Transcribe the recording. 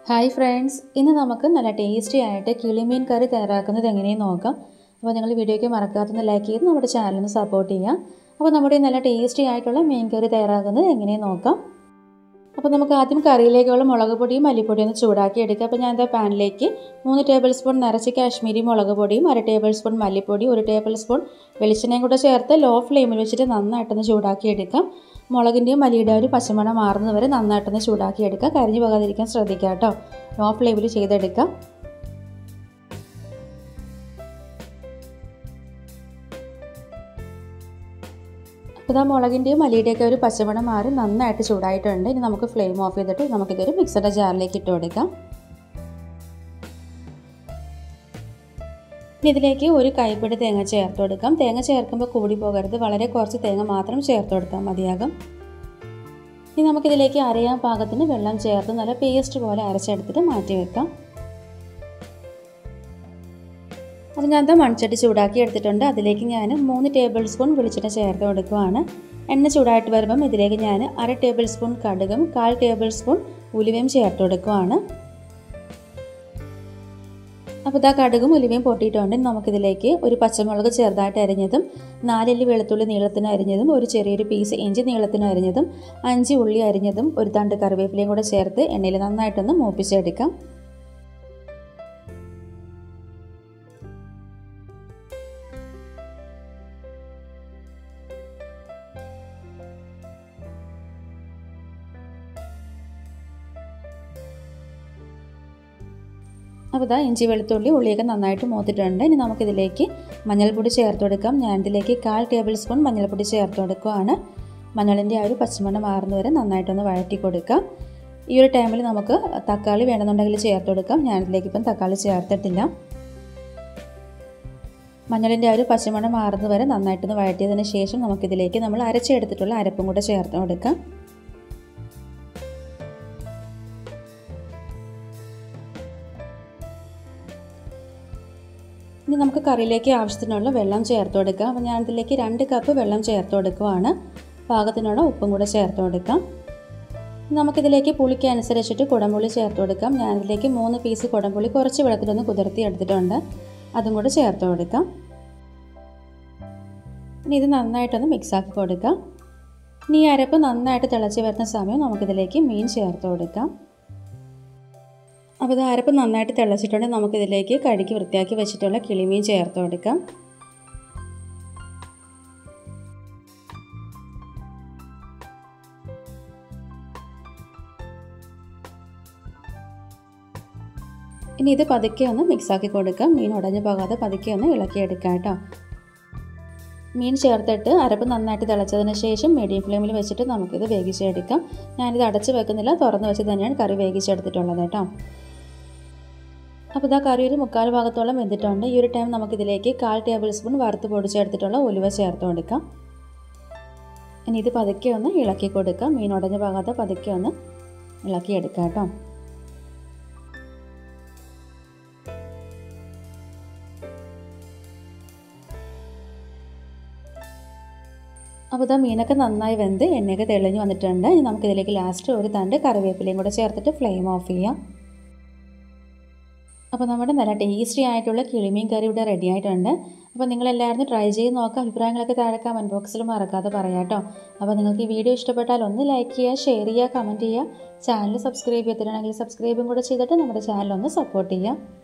hi friends ഇന്ന് നമുക്ക് നല്ല ടേസ്റ്റി ആയിട്ട് കിളിമീൻ കറി തയ്യാറാക്കുന്നത് എങ്ങനെയെന്ന് നോക്കാം അപ്പോൾ നിങ്ങൾ വീഡിയോയ്ക്ക് മറക്കാത്തൊന്ന് ലൈക്ക് ചെയ്ത് നമ്മുടെ ചാനലിന് സപ്പോർട്ട് ചെയ്യാം അപ്പോൾ നമ്മുടെ ഈ നല്ല ടേസ്റ്റി ആയിട്ടുള്ള മീൻ കറി തയ്യാറാക്കുന്നത് എങ്ങനെയെന്ന് നോക്കാം അപ്പോൾ നമുക്ക് ആദ്യം കറിയിലേക്കുള്ള മുളക് പൊടിയും മല്ലിപ്പൊടിയും ഒന്ന് ചൂടാക്കി എടുക്കുക അപ്പോൾ ഞാൻ എന്താ പാനിലേക്ക് മൂന്ന് ടേബിൾ സ്പൂൺ നിറച്ച് കാശ്മീരി മുളക് പൊടിയും അര ടേബിൾ സ്പൂൺ മല്ലിപ്പൊടി ഒരു ടേബിൾ സ്പൂൺ വെളിച്ചെണ്ണയും കൂടെ ചേർത്ത് ലോ ഫ്ലെയിമിൽ വെച്ചിട്ട് നന്നായിട്ടൊന്ന് ചൂടാക്കി എടുക്കാം മുളകിൻ്റെയും മല്ലിയുടെ ഒരു പച്ചമണം മാറുന്നത് വരെ നന്നായിട്ടൊന്ന് ചൂടാക്കി എടുക്കുക കരിഞ്ഞു പോകാതിരിക്കാൻ ശ്രദ്ധിക്കുക കേട്ടോ ലോ ഫ്ലെയിമിൽ ചെയ്തെടുക്കാം അപ്പോൾ ഇതാ മുളകിൻ്റെയും മല്ലിയുടെയൊക്കെ ഒരു പച്ചമണം മാറി നന്നായിട്ട് ചൂടായിട്ടുണ്ട് ഇനി നമുക്ക് ഫ്ലെയിം ഓഫ് ചെയ്തിട്ട് നമുക്കിതൊരു മിക്സറുടെ ജാറിലേക്ക് ഇട്ട് കൊടുക്കാം ഇനി ഇതിലേക്ക് ഒരു കൈപ്പിടി തേങ്ങ ചേർത്ത് കൊടുക്കാം തേങ്ങ ചേർക്കുമ്പോൾ കൂടി പോകരുത് വളരെ കുറച്ച് തേങ്ങ മാത്രം ചേർത്ത് കൊടുത്താൽ മതിയാകും ഇനി നമുക്കിതിലേക്ക് അരയാൻ പാകത്തിന് വെള്ളം ചേർത്ത് നല്ല പേസ്റ്റ് പോലെ അരച്ചെടുത്തിട്ട് മാറ്റി വെക്കാം അപ്പോൾ ഞാൻ എന്താ മൺചട്ടി ചൂടാക്കി എടുത്തിട്ടുണ്ട് അതിലേക്ക് ഞാൻ മൂന്ന് ടേബിൾ സ്പൂൺ വെളിച്ചെണ്ണ ചേർത്ത് കൊടുക്കുവാണ് എണ്ണ ചൂടായിട്ട് വരുമ്പം ഇതിലേക്ക് ഞാൻ അര ടേബിൾ സ്പൂൺ കടുകും കാൽ ടേബിൾ സ്പൂൺ ഉലുവയും ചേർത്ത് കൊടുക്കുവാണ് അപ്പോൾ ഇതാ കടുകും ഉലുവയും പൊട്ടിയിട്ടുണ്ട് നമുക്കിതിലേക്ക് ഒരു പച്ചമുളക് ചെറുതായിട്ട് അരിഞ്ഞതും നാലല്ലി വെളുത്തുള്ളി നീളത്തിന് അരിഞ്ഞതും ഒരു ചെറിയൊരു പീസ് ഇഞ്ചി നീളത്തിന് അരിഞ്ഞതും അഞ്ച് ഉള്ളി അരിഞ്ഞതും ഒരു തണ്ട് കറിവേപ്പിലയും കൂടെ ചേർത്ത് എണ്ണയിൽ നന്നായിട്ടൊന്ന് മൂപ്പിച്ചെടുക്കാം അപ്പോൾ ഇതാ ഇഞ്ചി വെളുത്തുള്ളി ഉള്ളിയൊക്കെ നന്നായിട്ട് മൂത്തിട്ടുണ്ട് ഇനി നമുക്കിതിലേക്ക് മഞ്ഞൾപ്പൊടി ചേർത്ത് കൊടുക്കാം ഞാൻ ഇതിലേക്ക് കാൽ ടേബിൾ സ്പൂൺ മഞ്ഞൾപ്പൊടി ചേർത്ത് കൊടുക്കുകയാണ് മഞ്ഞളിൻ്റെ ആ ഒരു പച്ചമണം മാറുന്ന വരെ നന്നായിട്ടൊന്ന് വഴറ്റി കൊടുക്കാം ഈ ഒരു ടൈമിൽ നമുക്ക് തക്കാളി വേണമെന്നുണ്ടെങ്കിൽ ചേർത്ത് കൊടുക്കാം ഞാനിതിലേക്ക് ഇപ്പം തക്കാളി ചേർത്തിട്ടില്ല മഞ്ഞളിൻ്റെ ആ ഒരു പച്ചമണം മാറുന്നത് വരെ നന്നായിട്ടൊന്ന് വഴറ്റിയതിന് ശേഷം നമുക്കിതിലേക്ക് നമ്മൾ അരച്ചെടുത്തിട്ടുള്ള അരപ്പും കൂടെ ചേർത്ത് കൊടുക്കാം ഇനി നമുക്ക് കറിയിലേക്ക് ആവശ്യത്തിനുള്ള വെള്ളം ചേർത്ത് കൊടുക്കാം അപ്പോൾ ഞാനിതിലേക്ക് രണ്ട് കപ്പ് വെള്ളം ചേർത്ത് കൊടുക്കുവാണ് പാകത്തിനുള്ള ഉപ്പും കൂടെ ചേർത്ത് കൊടുക്കാം നമുക്കിതിലേക്ക് പുളിക്ക് അനുസരിച്ചിട്ട് കുടംപുളി ചേർത്ത് കൊടുക്കാം ഞാനിതിലേക്ക് മൂന്ന് പീസ് കുടംപുളി കുറച്ച് വെള്ളത്തിലൊന്ന് കുതിർത്തി എടുത്തിട്ടുണ്ട് അതും കൂടെ ചേർത്ത് കൊടുക്കാം ഇനി ഇത് നന്നായിട്ടൊന്ന് മിക്സാക്കി കൊടുക്കാം ഇനി ഈ അരപ്പ് നന്നായിട്ട് തിളച്ച് വരുന്ന സമയം നമുക്കിതിലേക്ക് മീൻ ചേർത്ത് കൊടുക്കാം അപ്പോൾ ഇത് അരപ്പ് നന്നായിട്ട് തിളച്ചിട്ടുണ്ടെങ്കിൽ നമുക്കിതിലേക്ക് കഴുകി വൃത്തിയാക്കി വെച്ചിട്ടുള്ള കിളിമീൻ ചേർത്ത് കൊടുക്കാം ഇനി ഇത് പതുക്കെ ഒന്ന് മിക്സാക്കി കൊടുക്കാം മീൻ ഉടഞ്ഞു പോകാതെ പതുക്കെ ഒന്ന് ഇളക്കിയെടുക്കാം കേട്ടോ മീൻ ചേർത്തിട്ട് അരപ്പ് നന്നായിട്ട് തിളച്ചതിന് ശേഷം മീഡിയം ഫ്ലെയിമിൽ വെച്ചിട്ട് നമുക്കിത് വേവിച്ചെടുക്കാം ഞാനിത് അടച്ച് വെക്കുന്നില്ല തുറന്ന് വെച്ച് തന്നെയാണ് കറി വേവിച്ചെടുത്തിട്ടുള്ളത് കേട്ടോ അപ്പോൾ ഇതാ കറി ഒരു മുക്കാൽ ഭാഗത്തോളം വെന്തിട്ടുണ്ട് ഈ ഒരു ടൈം നമുക്കിതിലേക്ക് കാൽ ടേബിൾ സ്പൂൺ വറുത്ത് പൊടിച്ചെടുത്തിട്ടുള്ള ഉലുവ ചേർത്ത് കൊടുക്കാം ഇനി ഇത് പതുക്കെ ഒന്ന് ഇളക്കി കൊടുക്കാം മീൻ ഉടഞ്ഞ ഭാഗത്ത് പതുക്കെ ഒന്ന് ഇളക്കിയെടുക്കാം കേട്ടോ അപ്പോൾ ഇതാ മീനൊക്കെ നന്നായി വെന്ത് എണ്ണയൊക്കെ തെളിഞ്ഞ് വന്നിട്ടുണ്ട് ഇനി നമുക്കിതിലേക്ക് ലാസ്റ്റ് ഒരു തണ്ട് കറിവേപ്പിലയും കൂടെ ചേർത്തിട്ട് ഫ്ലെയിം ഓഫ് ചെയ്യാം അപ്പോൾ നമ്മുടെ നല്ല ടേസ്റ്റി ആയിട്ടുള്ള കിളിമീൻ കറി ഇവിടെ റെഡി ആയിട്ടുണ്ട് അപ്പോൾ നിങ്ങളെല്ലാവരും ട്രൈ ചെയ്ത് നോക്കുക അഭിപ്രായങ്ങളൊക്കെ താഴെ കമൻറ്റ് ബോക്സിൽ മറക്കാതെ പറയാം കേട്ടോ അപ്പോൾ നിങ്ങൾക്ക് ഈ വീഡിയോ ഇഷ്ടപ്പെട്ടാൽ ഒന്ന് ലൈക്ക് ചെയ്യുക ഷെയർ ചെയ്യുക കമൻറ്റ് ചെയ്യുക ചാനൽ സബ്സ്ക്രൈബ് ചെയ്തിട്ടുണ്ടെങ്കിൽ സബ്സ്ക്രൈബും കൂടെ ചെയ്തിട്ട് നമ്മുടെ ചാനൽ ഒന്ന് സപ്പോർട്ട് ചെയ്യുക